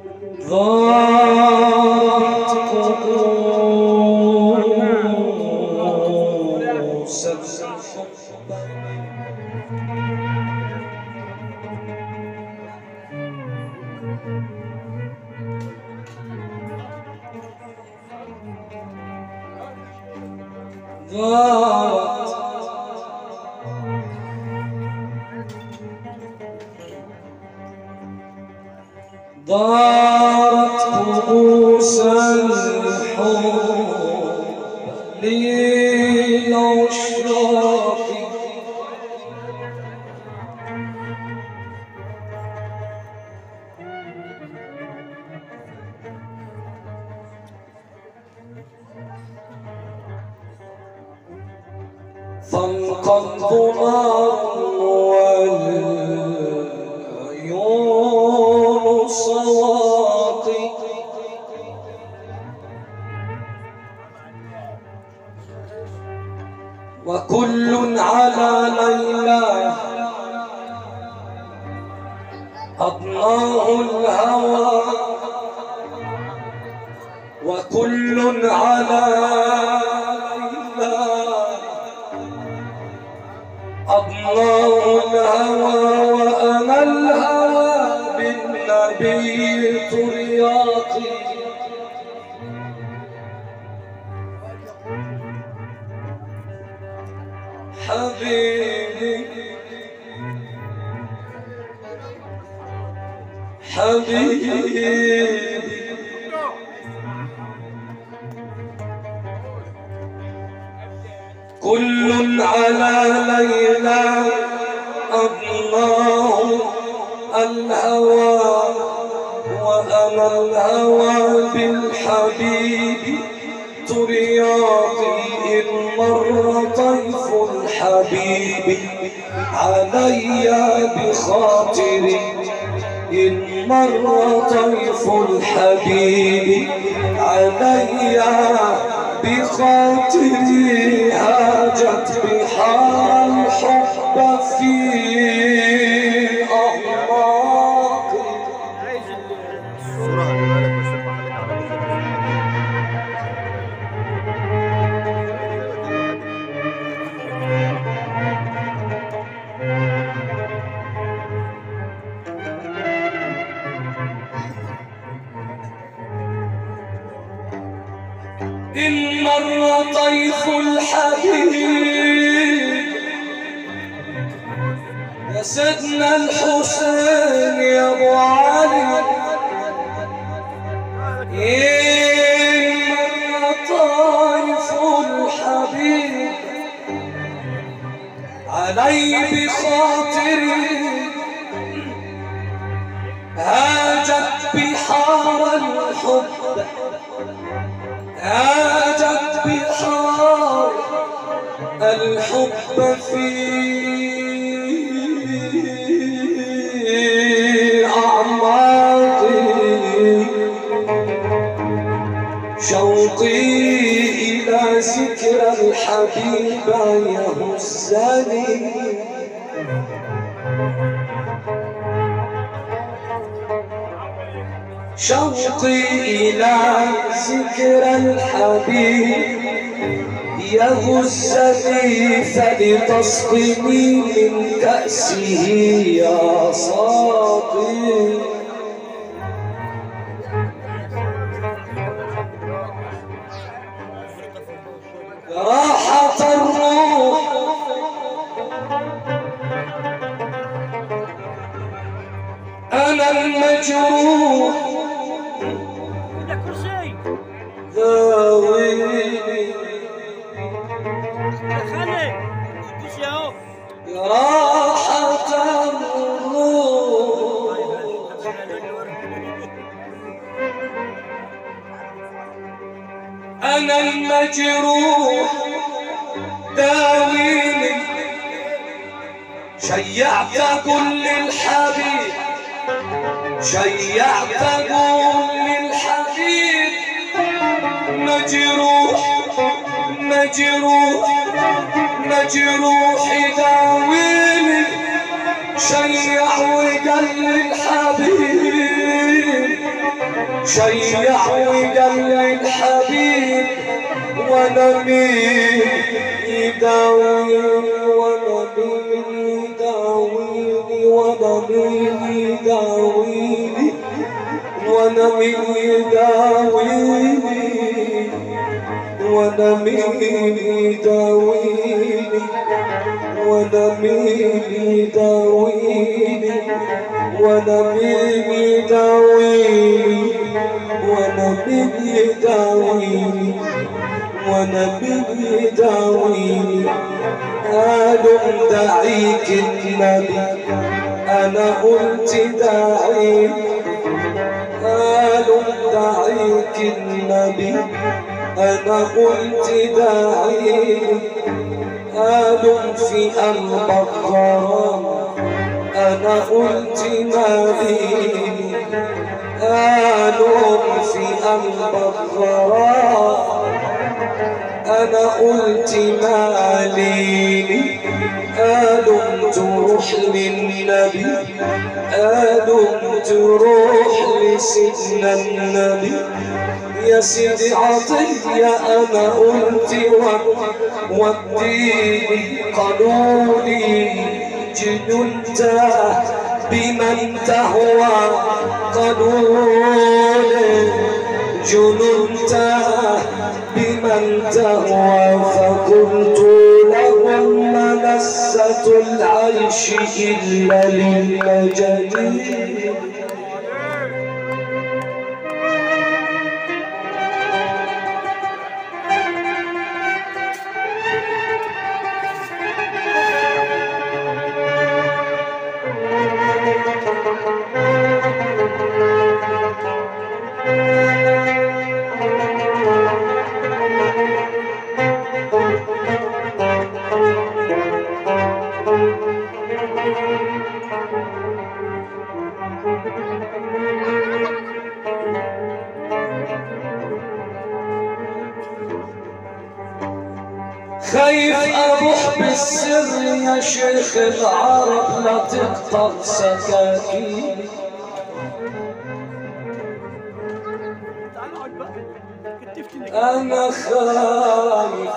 ضاعت كؤوس ضاعت ضارت كؤوس الحب للعشاق فانقض ضمار والعيون صواقي وكل على ليلى أضناه الهوى وكل على ليلى أضناه الهوى وأنا الهوى بالنبي ترياقي حبيبي حبيبي كل على ليلى أضناه الهوى وأنا الهوى بالحبيب ترياقي إن مر طيف الحبيب علي بخاطري إن مر طيف الحبيب علي بخاطري هاجت بحار الحب في أعماقي الصورة هجيبها لك بس ارفع خليك على جزء إن مر طيف الحبيب يا سيدنا الحسين يا ابو علي إن مر طيف الحبيب علي بخاطري هاجت بحار الحب هاجت بحار الحب في أعماقي شوقي إلى ذكر الحبيب يهزني شوقي إلى ذكر الحبيب يغزني فلتصقني من كأسه يا صاقي راحة الروح أنا المجروح عندك كرسي داويني خلي كرسي اهو يا راحة الروح أنا المجروح داويني شيعت كل الحبيب شيعت كل الحبيب مجروح مجروح مجروح داويني شيع وقال للحبيب شيع وقال الحبيب وانا مين يداويني وانا مين يداويني وانا مين يداويني وانا مين يداويني وانا مين يداويني وانا مين يداويني وانا مين يداويني وانا مين يداويني وانا مين يداويني قالوا دعيك النبي انا قلت دعيك قالوا دعيك النبي انا قلت دعيك قالوا في قلبك غرام انا قلت مالي قالوا في قلبك غرام انا قلت مالي قالوا تروح للنبي قالوا تروح لسيدنا النبي يا سيدي عطية أنا قلت و- وديني قالوا لي جننت بمن تهوى قالوا لي جننت بمن تهوى فقلت لهم منسة العيش إلا للمجانين خايف ابوح بالسر يا شيخ العرب لا تقطع سكاكين تعال اقعد بقى كتفتني انا خايف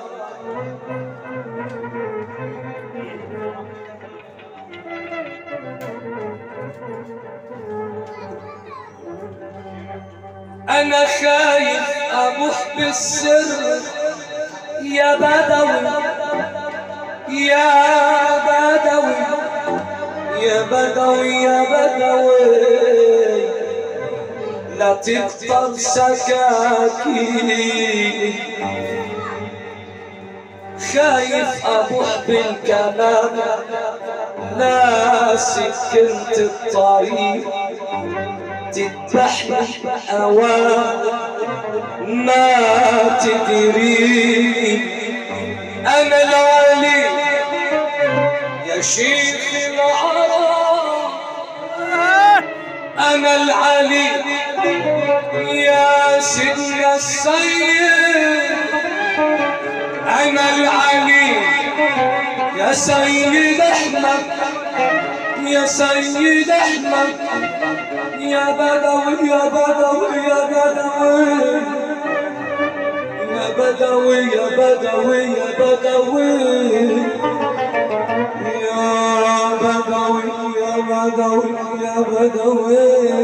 انا خايف ابوح بالسر يا بدوي يا بدوي يا بدوي يا بدوي لا تقطر سكاكيني خايف ابوح بالكلام ناسي كنت الطريق تذبحني اوام ما تدري انا العلي يا شيخ العرب انا العلي يا سيدنا السيد انا العلي يا سيد احمد يا سيد احمد يا بدوي يا بدوي يا بدوي يا بدوي يا بدوي يا بدوي يا بدوي يا بدوي يا بدوي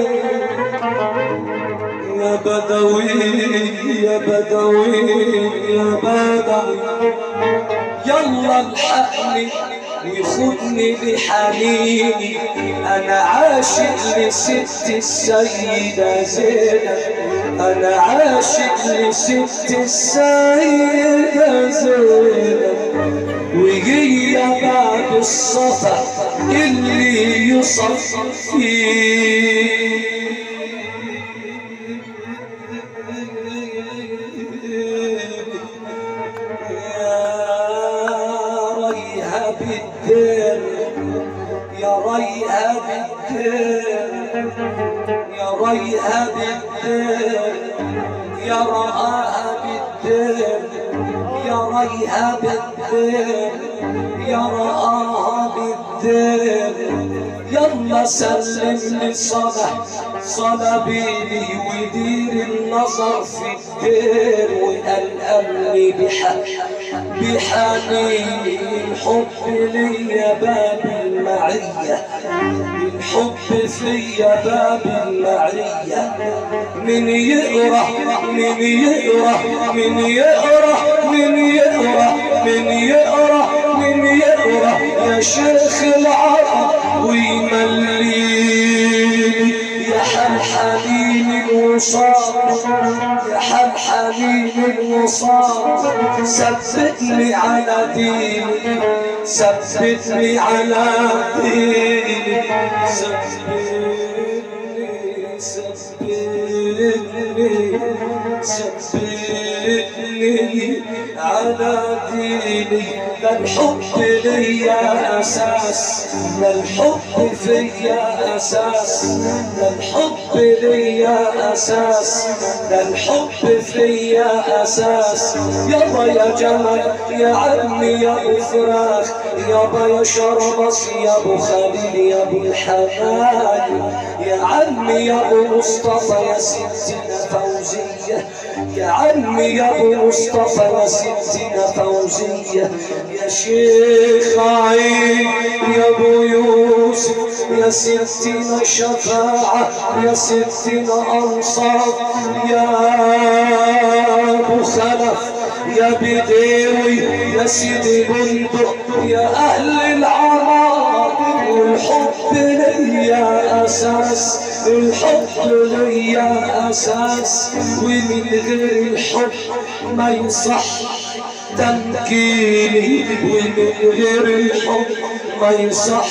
يا بدوي يا بدوي يا بدوي يلا الحقني ويخدني بحنيني انا عاشق لست السيدة زينب انا عاشق لست السيدة زينب وهي بعد الصفا اللي يصفي يا ريها بالدير يا ريها بالدير يا ريها بالدير يا رآها بالدير يا ريها بالدير يا رآها بالدير الدير يلا سلم لي صلاة صلاة بيني ودير النظر في الدير وقلقلني بحق بحنيني الحب ليا باب المعية الحب فيا باب المعية من يقرأ من يقرأ من يقرأ من يقرأ من يقرأ من يقرأ يا شيخ العرب ويمليني يا حم حنين الوصال يا حم حنين الوصال ثبتني على ديني ثبتني على ديني ثبتني ثبتني ثبتني على ديني ده الحب ليا اساس ده الحب فيا اساس ده الحب ليا اساس ده الحب فيا اساس يابا يا جمل يا عمي يا ابو فراخ يابا يا شربص يا ابو خليل يا ابو الحمال يا عمي يا ابو مصطفى يا ستنا فوزيه يا عمي يا ابو مصطفى يا ستنا فوزيه يا شيخ عين يا ابو يوسف يا ستنا شفاعه يا ستنا انصار يا ابو خلف يا بديوي يا سيدي بندق يا اهل العراق والحب ليا اساس الحب ليا اساس ومن غير الحب ما يصح تمكيني ومن غير الحب ما يصح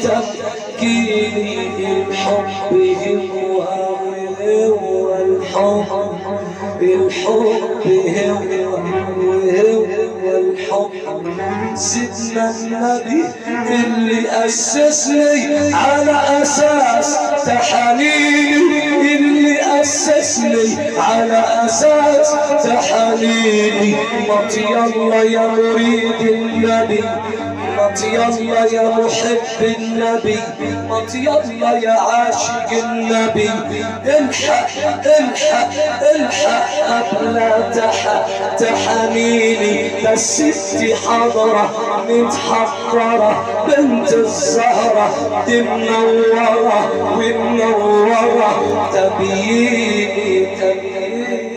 تمكيني الحب هو هو الحب الحب هو هو الحب سيدنا النبي اللي أسسني على أساس تحنيني اللي أسسني على أساس تحنيني مط يلا يا مريد النبي مط يلا يا محب النبي مط يلا يا عاشق النبي الحق الحق الحق قبل تح تحنيني بس ستي حضرة متحضرة بنت الزهرة دي منورة ومنورة تبييني تبييني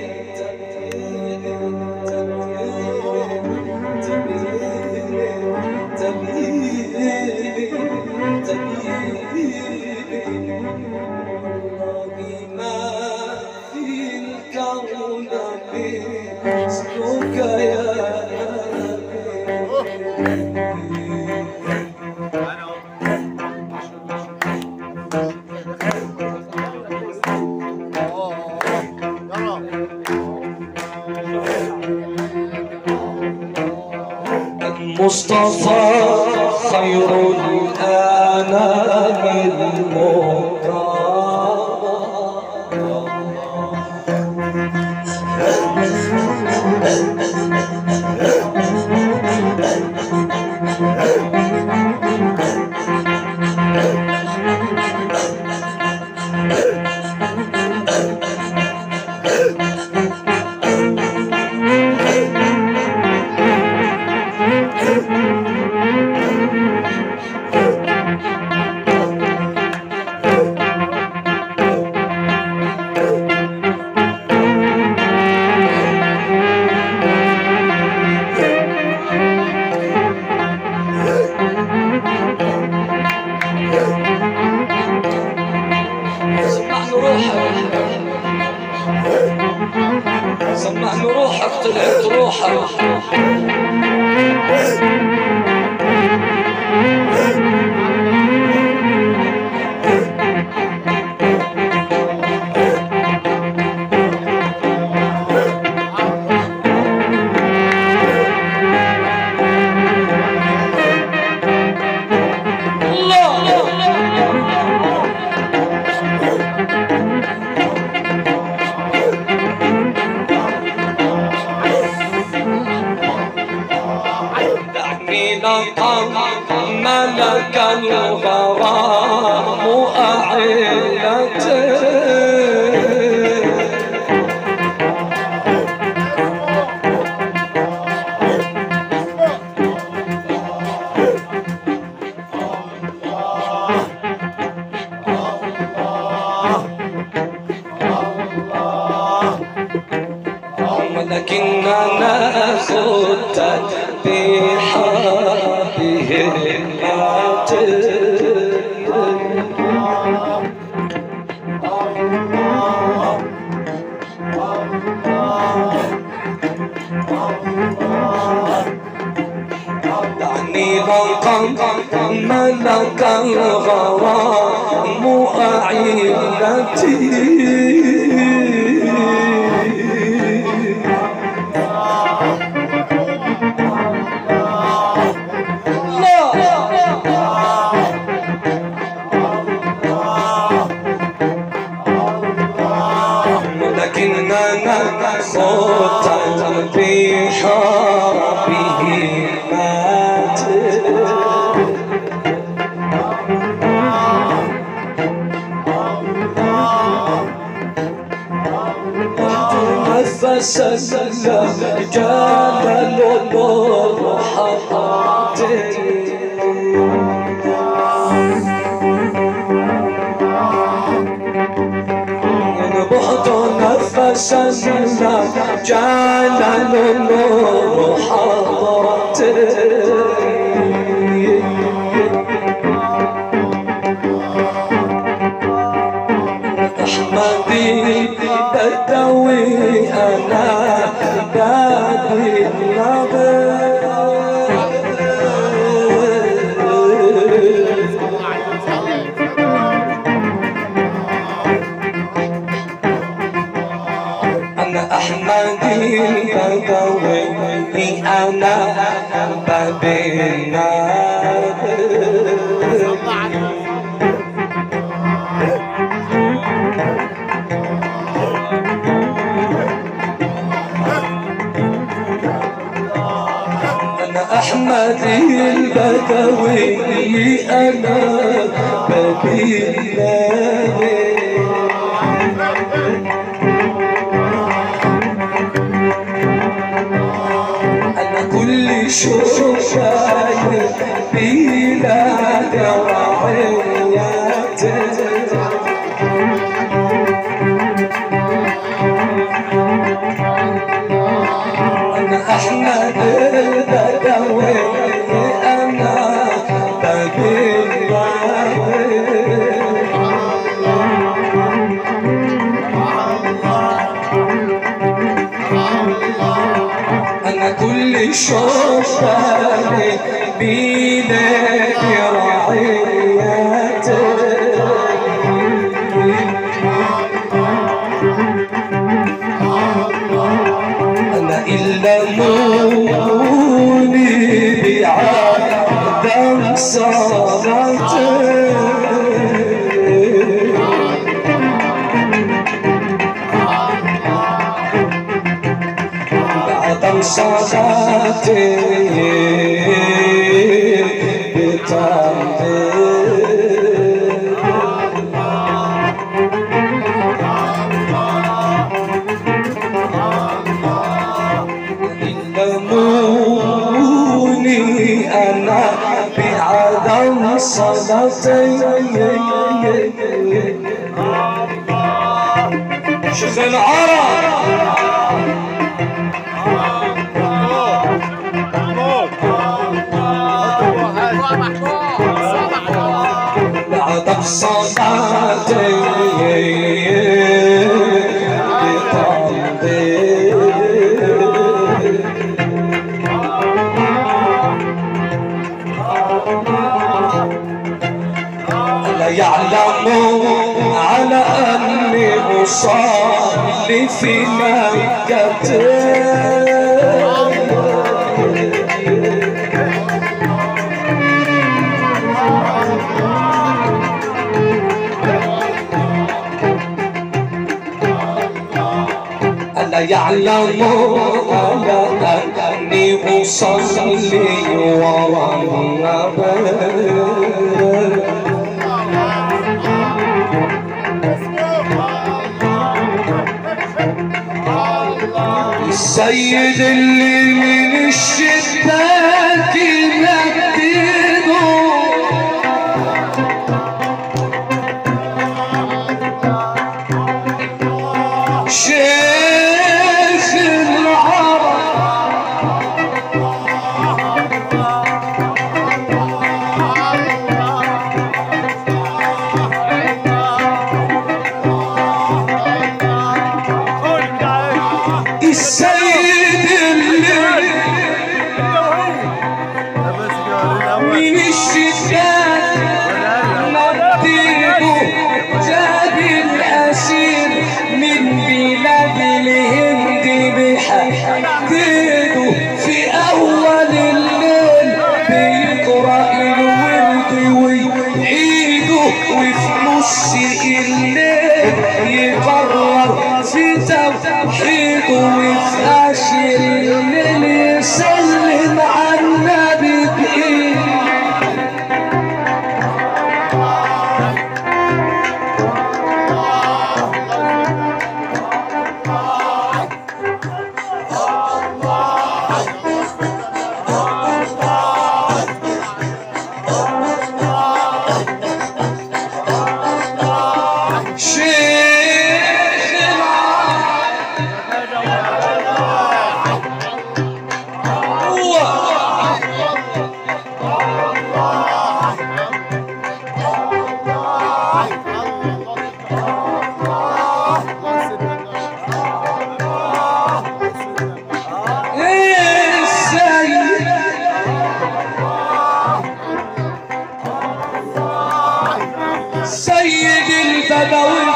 مصطفى خير الأنام المكرم سمعني روحك سمعني روحك طلعت روحك ولكننا خدت بحبه دعني رقم ملك الغرام أعينتي لكننا خطا بحربه مات نفسا جال النور حقاتي نبحت نفسا جعل النور حضرتي أحمدي بدوي أنا بابي النبي أنا أحمدي بدوي أنا بابي أنا أحمدي البدوي أنا بابي النبي أنا كل شوفان بلا دواعيات أنا أحمد البدوي أنا بابي أنا كل شوفان بلا رعيات أنا إلا موني بعدم صلاتي بعدم صلاتي بتعبي علموني أنا بعدم صلاتي شيخ العرب بعدم صلاتي بقلبي لا يعلم على أني أصلي في مكة ألا يعلم على أني أصلي ورا النبي السيد اللي من الشباك يمدده شيخ العرب قول تعال السيد اللي بس قال الاول من الشتات نطيبه جاب الأسير من بلاد الهند بحديده في أول الليل بيقرأ الورد ويعيده وفي نص الليل يقرر في توحيده وفي آخر الليل يسلم على النبي بإيده شيخ السيد سيد البدوي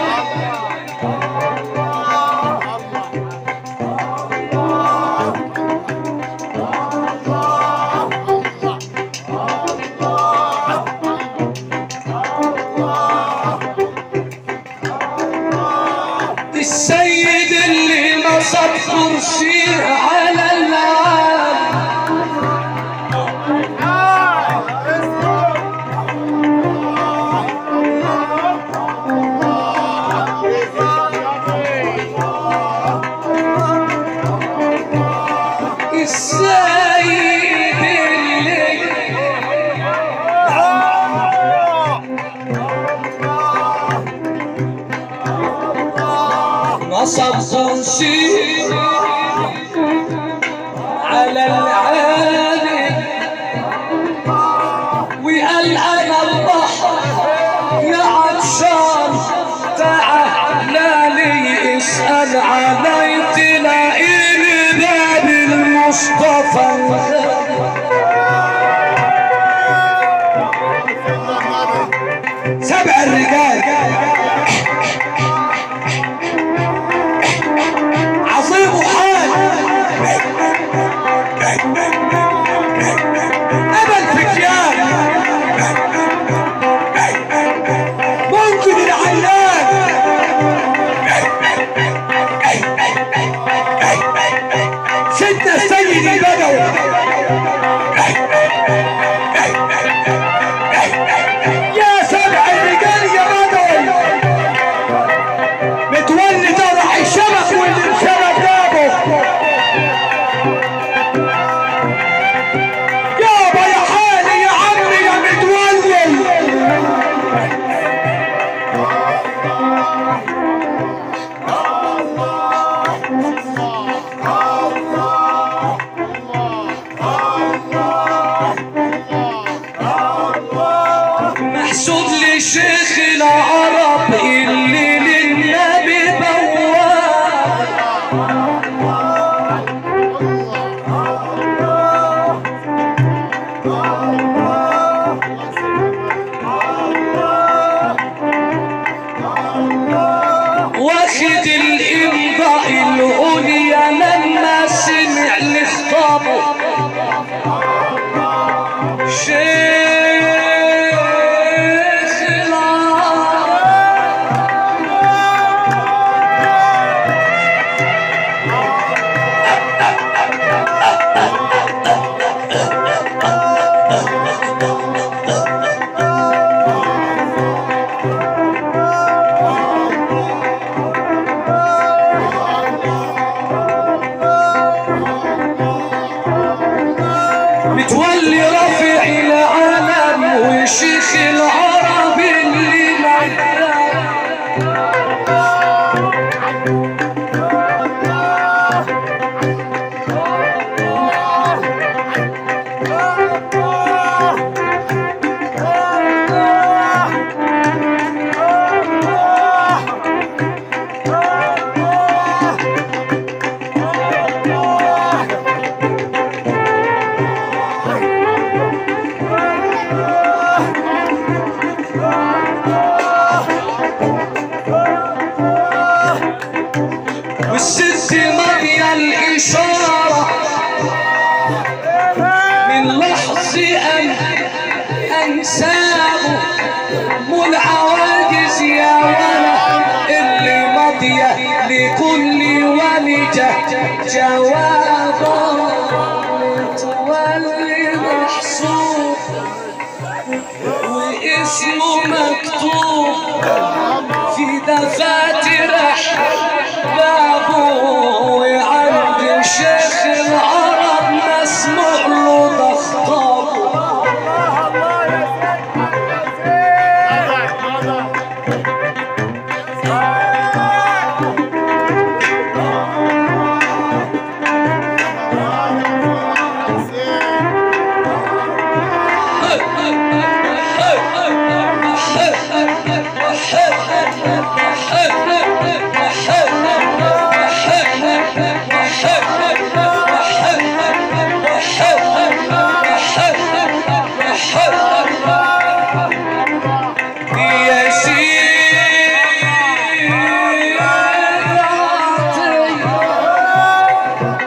السيد اللي نصب كرسيه على العالم السيد اللي نصب كرسيه على العالم وقال انا البحر يا عطشان تعال لي اسال علي تلاقيني باب المصطفى سبع الرجال عظيم حال أبا الفكيان ممكن العلان سيدنا السيد البدوي يا سبع الرجال يا بدوي متولي طرح الشبك واللي انشبك جابه يابا يا حالي يا عمي يا متولي محسوب لشيخ العرب اللي للنبي بواب واخد الامضاء العليا لما سمع لخطابه شيخ العرب هدية لكل والجة جوابا متولي محسوب واسمه مكتوب في دفاتر احبابه وعند شيخ العرب مسموع له ضخطابه يا سيدي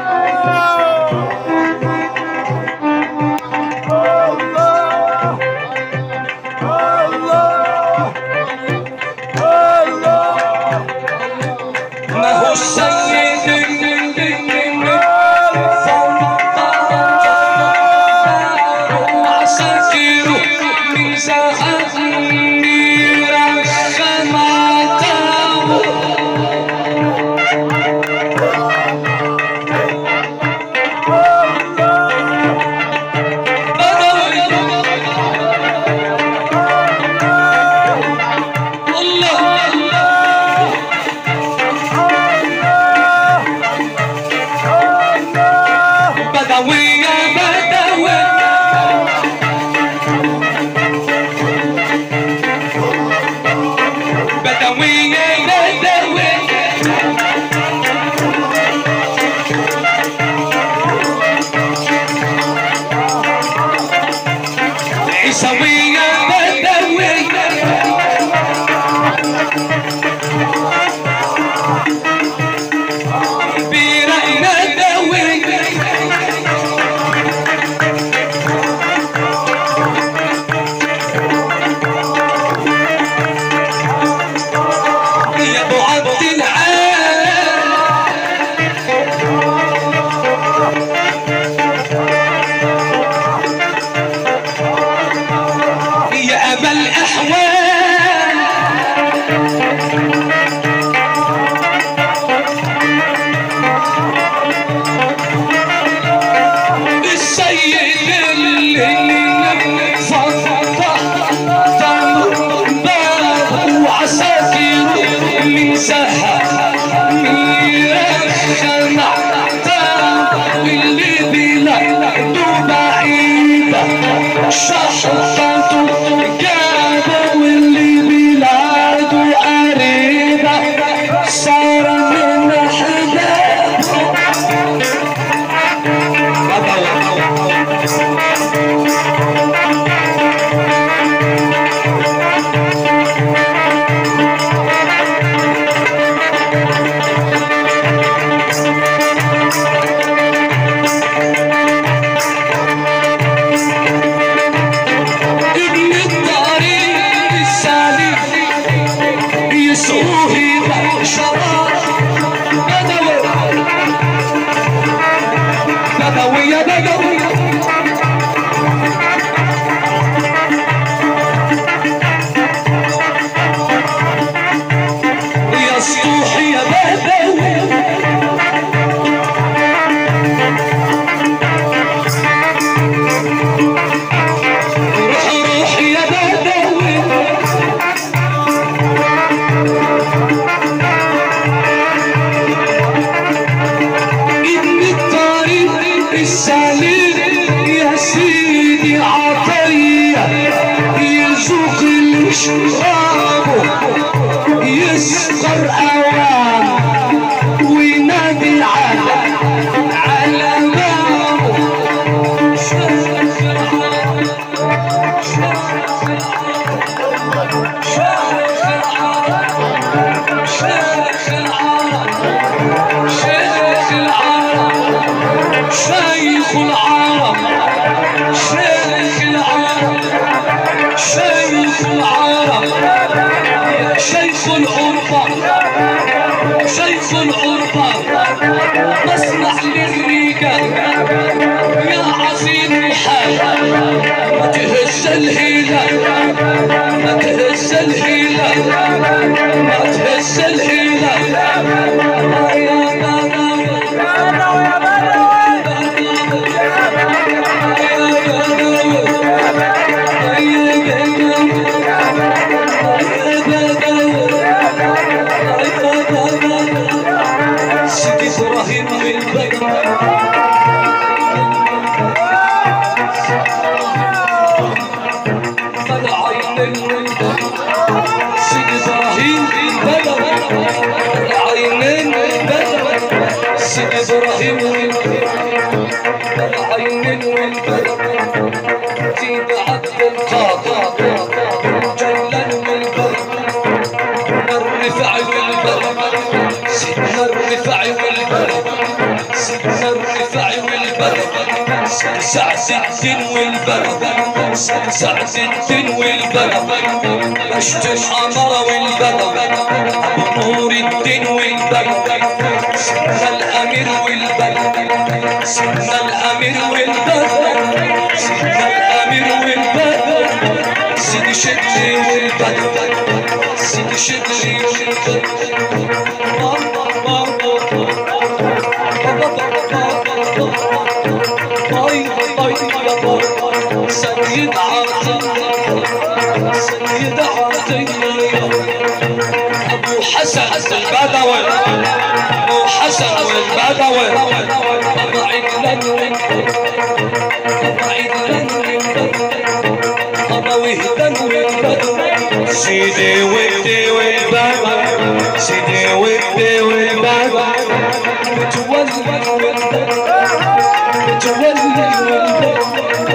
ما هو السيد عساكر من زهني رخمته الله بدوي يا بدوي بدوي يا بدوي عيسوي يا بدوي برأينا دوي يا ابو عبد العال يا ابا الاحوال السيد اللي فضح باب وعساكر من سهى من خلع اللي بلاده بعيدة شحطته جابه واللي بلاده قريبة صار من حباب ابن الطريق السالك يسوه بشرار بدوي بدوي يا بدوي يا سطوح يا بدوي روح روح يا بدوي ابن الطريق السليم يا سيدي عطية يزوق الشراب يسقر أوام وينادي على على بابه شيخ العرب شيخ العرب شيخ العرب شيخ العرب شيخ العرب شيخ العرب شيخ العرب شيخ العرب شيخ العربان مصنع للرجال يا عظيم الحال ما تهز الهلال ما تهز الهلال ما تهز الهلال يا بابا سيدي ابراهيم بالبدر طلع عين الولد سيدي ابراهيم بالبدر طلع عين البدر سيدي ابراهيم طلع عين الولد سيدي عبد القادر جلال والبر الرفاع والبر سيدنا الرفاع والبر سيدنا الرفاع والبر سعد الدين والبر سعد الدين والبر مشت الحمر والبر ابو نور الدين والبر سيدنا الامير والبر سيدنا الامير والبر سيدنا الامير والبر سيدي شدي والبر سيدي شدي والبر سيد عاطي سيد عاطي ابو حسن البدوي ابو حسن البدوي ابو عدلان ابو عدلان ابو وهدان والبدر سيدي ودي والبدر سيدي ودي والبدر متولي والبدر متولي والبدر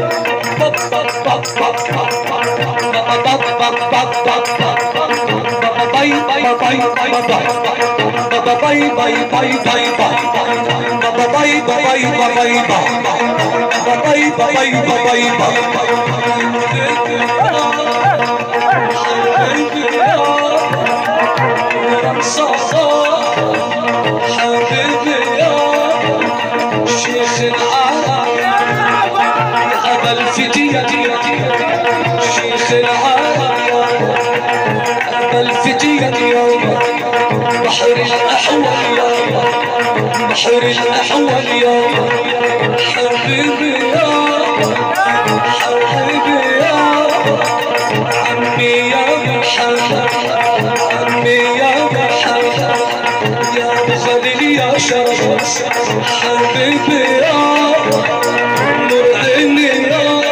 حبيبي يا شيخ العالم أبا الفتية شيخ العالم أبا الفتية يا بحر الأحول يا بحر الأحول يا حبيبي يا حبيبي يا عمي يا محمد عمي يا محمد يا أبو خليل يا شرف حبيبي يا نور عيني يا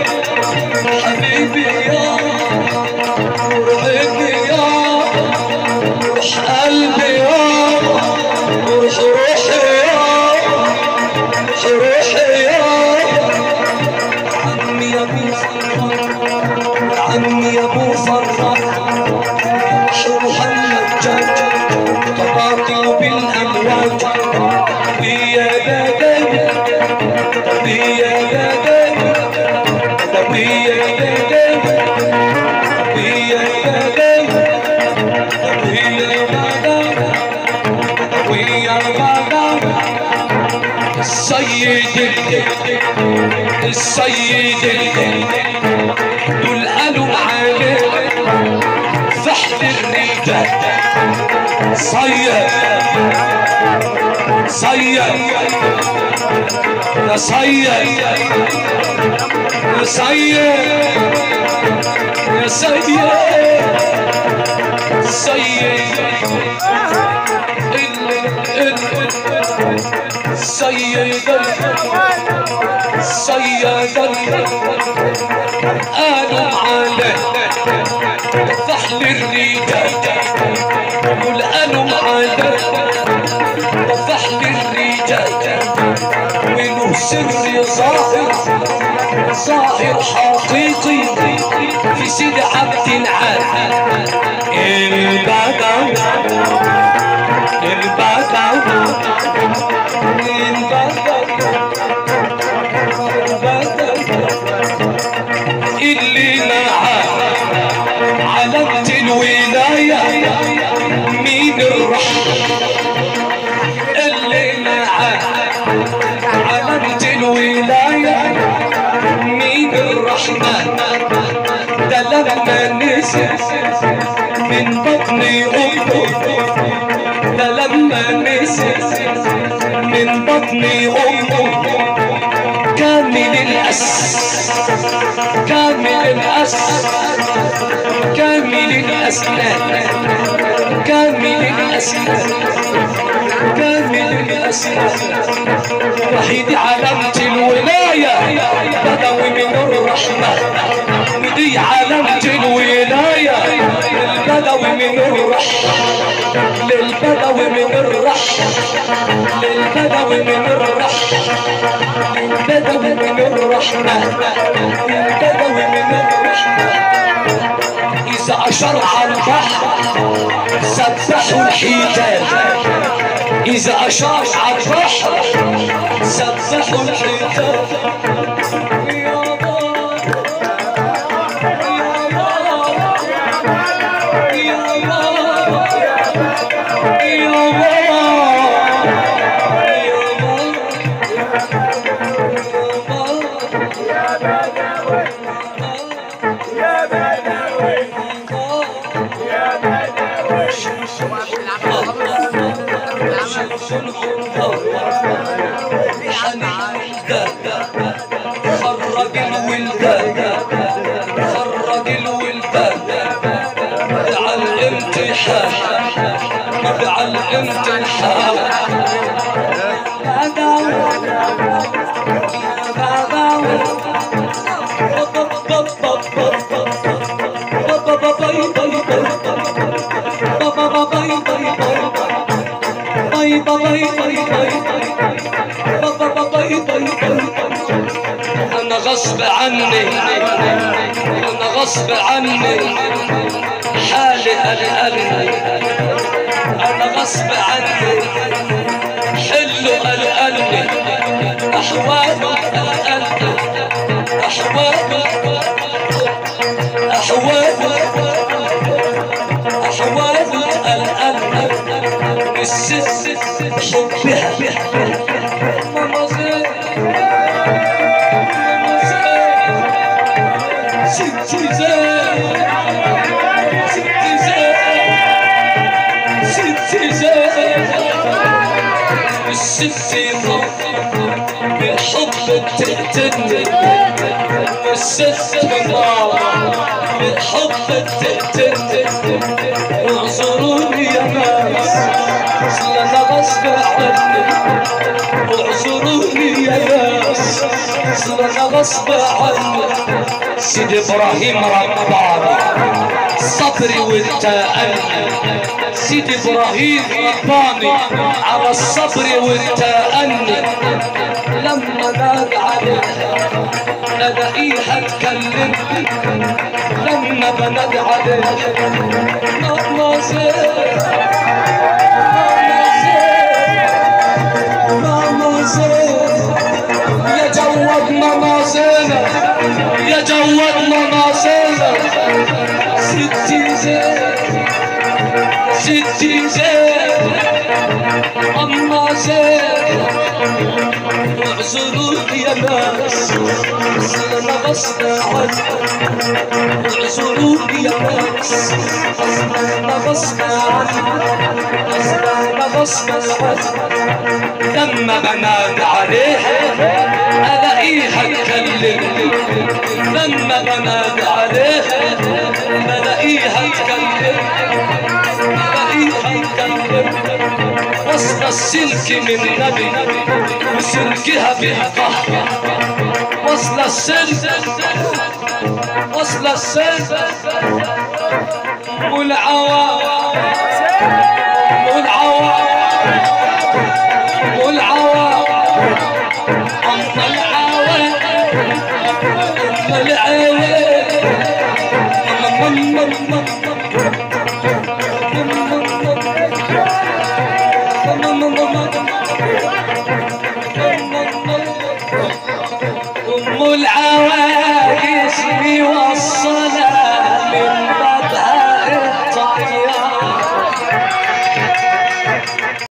حبيبي يا نور عيني يا روح قلبي يا روح روحي يا روح روحي يا عمي يا ابو فرح عمي يا ابو فرح محمد جد تقاتل بالامواج يا دادي يا دادي يا دادي يا دادي يا دادي السيد السيد دول قالوا عليه فحت الرجال صيد صيد يا صيد يا صيد يا سيد سيد سيد سيد قالوا عليه فحل الرجال والقالوا عليه فحل الرجال وله سر ظاهر ظاهر حقيقي في سيد عبد العال البدو البدو اللي معاه علامة الولاية مين الرحمة بطني أمه ده لما نزل من بطني أمه كامل الأس كامل الأس كامل الأسنان كامل الأسنان كامل الأسنان وحيد علامة الولاية بدوي من الرحمة ودي علامة الولاية للبدوي من الرحمة للبدوي من الرحمة للبدوي من الرحمة للبدوي من الرحمة للبدوي من الرحمة إذا أشار على البحر سبحوا الحيتان إذا أشار على البحر سبحوا الحيتان يا الله يا الله يا الله خرج الولدان خرج الولدان مع الامتحان مع الامتحان انا غصب عني انا غصب عني حالي قلقلني انا غصب عني حلو قلقلني احوالي قلقلني احوالي احوالي احوالي قلقلني الست حبها ماما زين ستي زين ستي زين ستي زين الستي بالحب تقتلني الست ماما بالحب تقتلني اعذروني يا ناس اصل انا غصب عني اعذروني يا ناس اصل انا غصب عني سيدي ابراهيم رباني صبري والتأني سيدي ابراهيم رباني على الصبر والتأني لما نادى عليها الاقيها تكلمني لما بنادي عليها ماما زين ماما زين يا جواد ماما زينب يا جواد ماما زينب ستي زين ستي زين أما زين اعذروني يا ناس اصل انا غصب عني اعذروني يا ناس اصل انا غصب عني اصل انا غصب عني لما بنادي عليها الاقيها تكلمني لما بنادي عليها بلاقيها تكلمني بلاقيها تكلمني وصل السلك من نبي وسلكها بها قهر وصل السلك وصل السلك والعوام والعوام والعوام أما العوام أما العوام